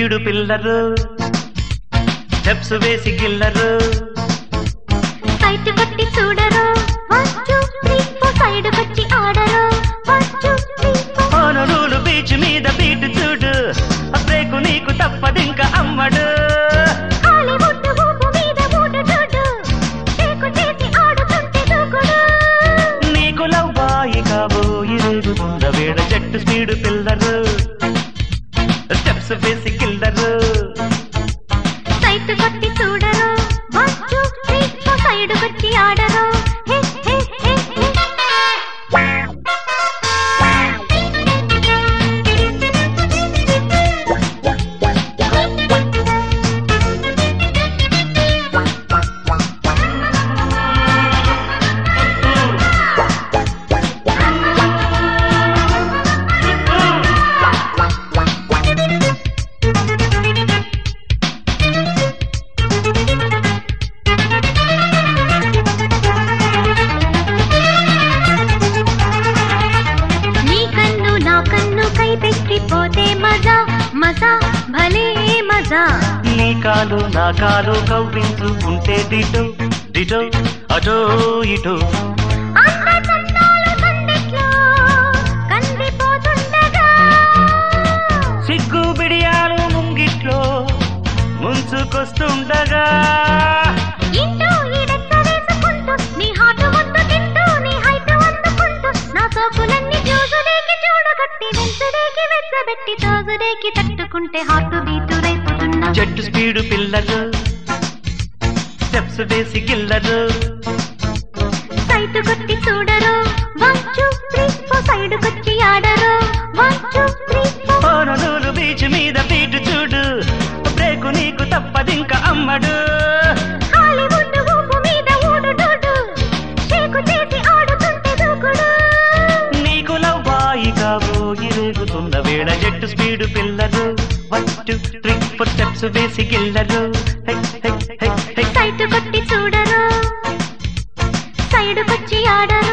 Speed pillar steps వేసి గిల్లరు sight కొట్టి చూడరు one two three four side కొచ్చి ఆడరు one two three four Honolulu beach మీద బీట్ చూడు ఆ బ్రేకు నీకు తప్పదింక అమ్మడు హాలీవుడ్ ఊపు మీద ఊడు చూడు షేకు చేసి ఆడుతుంటే దూకుడు నీకు లవ్వాయి కాబోయి రేగుతుంద వేడ జట్టు స్పీడు పిల్లరు స్టెప్స్ వేసి గిల్లరు సైట్ కొట్టి చూడరు one two three four side కొచ్చి ఆడరు హే హే హే నీ కన్ను నా కన్ను కై పెట్టిపోతే మజా మజా భలే మజా నీ కాలు నా కాలు కవ్వించుకుంటే డిటో డిటో అటో ఇటో అందచందాల సందిట్లో కందిపోతుండగా సిగ్గు బిడియాలు ముంగిట్లో ముంచుకొస్తుండగా ఇంటూ ఈడెక్క వేసుకుంటూ నీ హాటు ముద్దు తింటూ నీ హైట్ అందుకుంటూ నా సోకులన్నీ జోజులేకి చూడగట్టి వెంచుడేకి వెచ్చబెట్టి తోజుడేకి తట్టుకుంటే హాటు బీటు రేపుతున్నా జట్టు స్పీడు పిల్లలు స్టెప్స్ వేసి గిల్లరు సైట్ కొట్టి చూడరు one two three four side కొచ్చి ఆడరు one two three four Honolulu beach మీద బీటు చూడు బ్రేకు నీకు తప్పదింక అమ్మడు హాలీవుడ్ ఊపు మీద ఊడు డూడు షేకు చేసి ఆడుతుంటే దూకుడు నీకు లవ్వాయి కాబోయి రేగుతున్న వేళ జట్టు స్పీడు పిల్లలు one two three four steps వేసి గిల్లరు hi, hi, hi, hi. Sight కొట్టి చూడరు సైడ్ కొచ్చి ఆడరు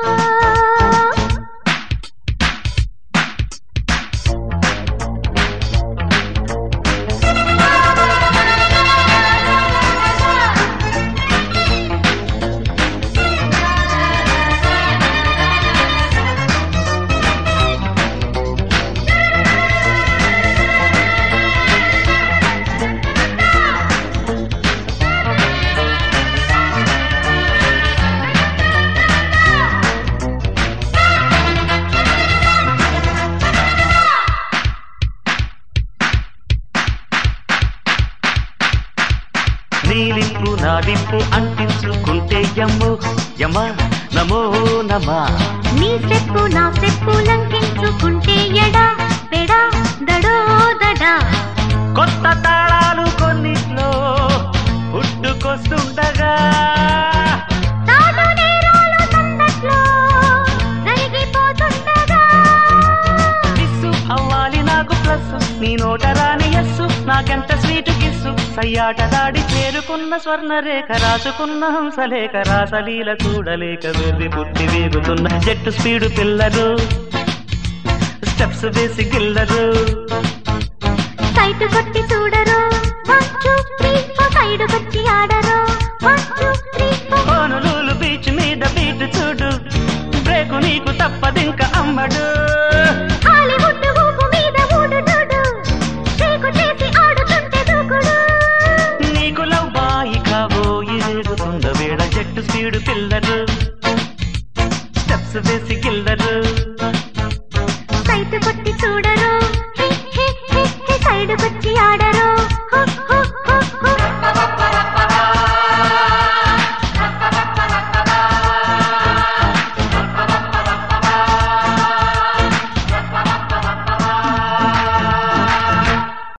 నీలింపు నాలింపు అంటించుకుంటే యమ్మో యమ నమో నమా నీ స్టెప్పు నా స్టెప్పు లంకించుకుంటే ఎడా పెడా దడో దడా కొత్త తాళాలు కొన్నిట్లో పుట్టుకొస్తుండగా తాడు నేరాలు సందట్లో జరిగిపోతుండగా మిస్సు అవ్వాలి నాకు ప్లస్ నీ నోట రాని ఎస్సు నాకెంత స్వీట్ కిస్సు సయ్యాట దాడి చేరుకున్న స్వర్ణ రేఖ రాసుకున్న హంసలేఖ రాసలీల చూడలేక వెర్రి పుట్టి వేగుతున్న జట్టు స్పీడు పిల్లరు స్టెప్స్ వేసి గిల్లరు సైట్ కొట్టి చూడరు